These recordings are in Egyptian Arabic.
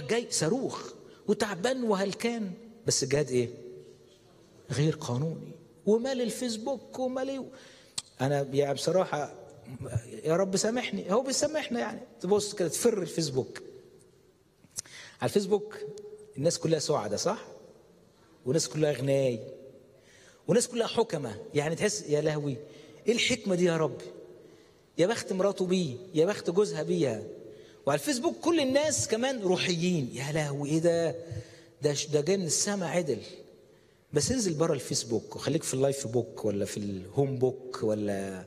جاي صاروخ وتعبان وهلكان بس الجهاد ايه غير قانوني ومال الفيسبوك ومال انا يعني بصراحه يا رب سامحني هو بيسامحنا يعني تبص كده تفر الفيسبوك على الفيسبوك الناس كلها سعداء صح وناس كلها غناي وناس كلها حكمة يعني تحس يا لهوي ايه الحكمة دي يا رب يا بخت مراته بيه يا بخت جوزها بيها وعلى الفيسبوك كل الناس كمان روحيين يا لهوي ايه ده ده ده جاي من السما عدل بس انزل بره الفيسبوك وخليك في اللايف بوك ولا في الهوم بوك ولا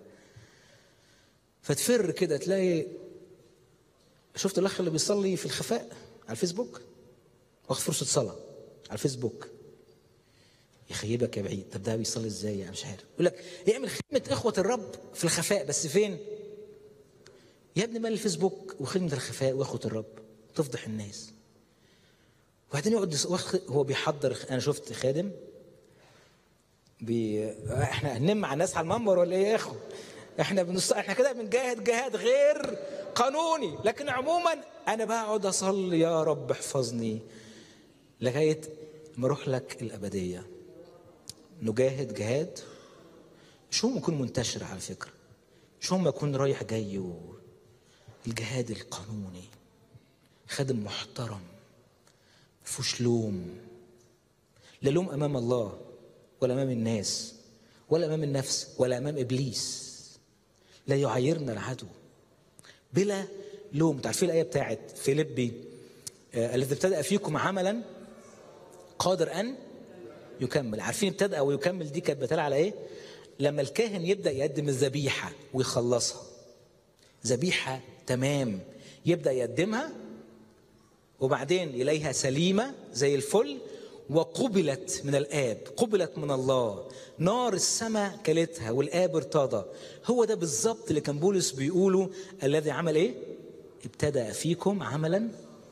فتفر كده تلاقي شفت الاخ اللي بيصلي في الخفاء على الفيسبوك واخد فرصه صلاه على الفيسبوك يخيبك يا بعيد طب ده بيصلي ازاي يعني مش عارف يقول لك يعمل خدمه اخوه الرب في الخفاء بس فين يا ابني مال الفيسبوك وخدمه الخفاء واخوه الرب تفضح الناس وبعدين يقعد هو بيحضر انا شفت خادم بي... احنا هننم مع الناس على المنبر ولا ايه يا اخو احنا بنص... احنا كده بنجاهد جهاد غير قانوني لكن عموما انا بقعد اصلي يا رب احفظني لغايه ما اروح لك الابديه نجاهد جهاد مش هم يكون منتشر على فكره مش هم يكون رايح جاي و... الجهاد القانوني خادم محترم مفيهوش لوم لا لوم امام الله ولا امام الناس ولا امام النفس ولا امام ابليس لا يعايرنا العدو بلا لوم تعرفين الايه بتاعت فيليبي آه الذي ابتدا فيكم عملا قادر ان يكمل عارفين ابتدا ويكمل دي كانت بتدل على ايه لما الكاهن يبدا يقدم الذبيحه ويخلصها ذبيحه تمام يبدا يقدمها وبعدين يلاقيها سليمه زي الفل وقبلت من الآب قبلت من الله نار السماء كلتها والآب ارتضى هو ده بالظبط اللي كان بولس بيقوله الذي عمل ايه ابتدأ فيكم عملا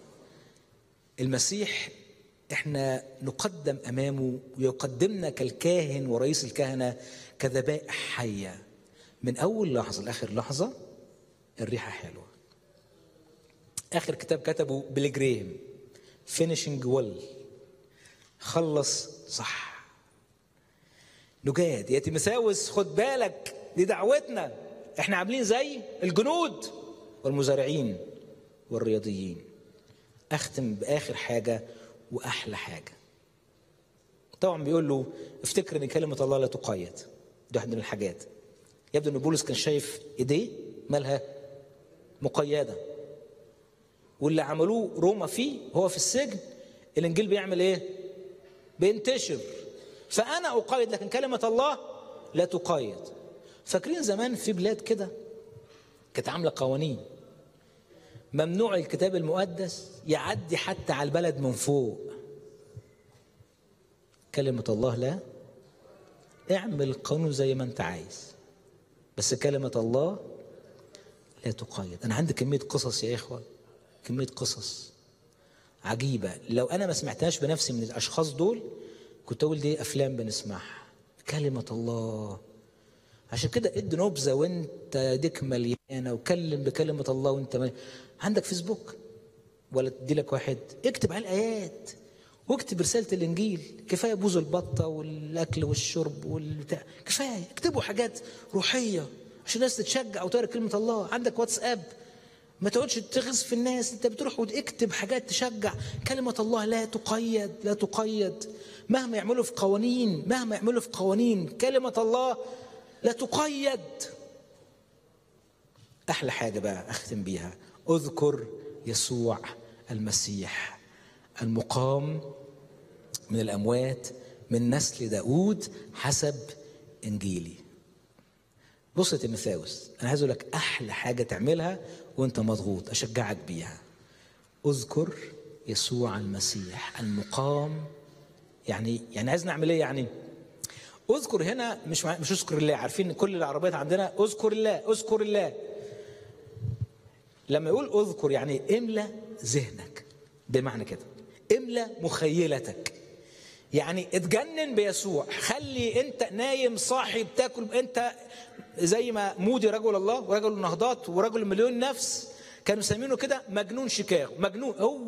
المسيح احنا نقدم امامه ويقدمنا كالكاهن ورئيس الكهنه كذبائح حيه من اول لحظه لاخر لحظه الريحه حلوه اخر كتاب كتبه بليجريم فينيشنج ويل خلص صح نجاد يا تيمساوس خد بالك دي دعوتنا احنا عاملين زي الجنود والمزارعين والرياضيين اختم باخر حاجه واحلى حاجه طبعا بيقول له افتكر ان كلمه الله لا تقيد دي واحده من الحاجات يبدو ان بولس كان شايف ايديه مالها مقيده واللي عملوه روما فيه هو في السجن الانجيل بيعمل ايه بينتشر فانا اقيد لكن كلمه الله لا تقيد فاكرين زمان في بلاد كده كانت عامله قوانين ممنوع الكتاب المقدس يعدي حتى على البلد من فوق كلمة الله لا اعمل قانون زي ما انت عايز بس كلمة الله لا تقيد انا عندي كمية قصص يا اخوة كمية قصص عجيبة لو انا ما سمعتهاش بنفسي من الاشخاص دول كنت اقول دي افلام بنسمعها كلمة الله عشان كده ادي نبذة وانت ايديك مليانة وكلم بكلمة الله وانت مليانة. عندك فيسبوك ولا تدي لك واحد اكتب على الايات واكتب رسالة الانجيل كفاية بوز البطة والاكل والشرب والبتاع كفاية اكتبوا حاجات روحية عشان الناس تتشجع وتقرا كلمة الله عندك واتساب ما تقعدش تغز في الناس انت بتروح وتكتب حاجات تشجع كلمة الله لا تقيد لا تقيد مهما يعملوا في قوانين مهما يعملوا في قوانين كلمة الله لا تقيد احلى حاجة بقى اختم بيها اذكر يسوع المسيح المقام من الاموات من نسل داود حسب انجيلي بص يا تيموثاوس انا عايز اقول لك احلى حاجه تعملها وانت مضغوط اشجعك بيها اذكر يسوع المسيح المقام يعني يعني عايز نعمل ايه يعني اذكر هنا مش مع... مش اذكر الله عارفين كل العربيات عندنا اذكر الله اذكر الله لما يقول اذكر يعني املى ذهنك بمعنى كده املى مخيلتك يعني اتجنن بيسوع خلي انت نايم صاحي بتاكل انت زي ما مودي رجل الله ورجل النهضات ورجل مليون نفس كانوا مسمينه كده مجنون شيكاغو مجنون هو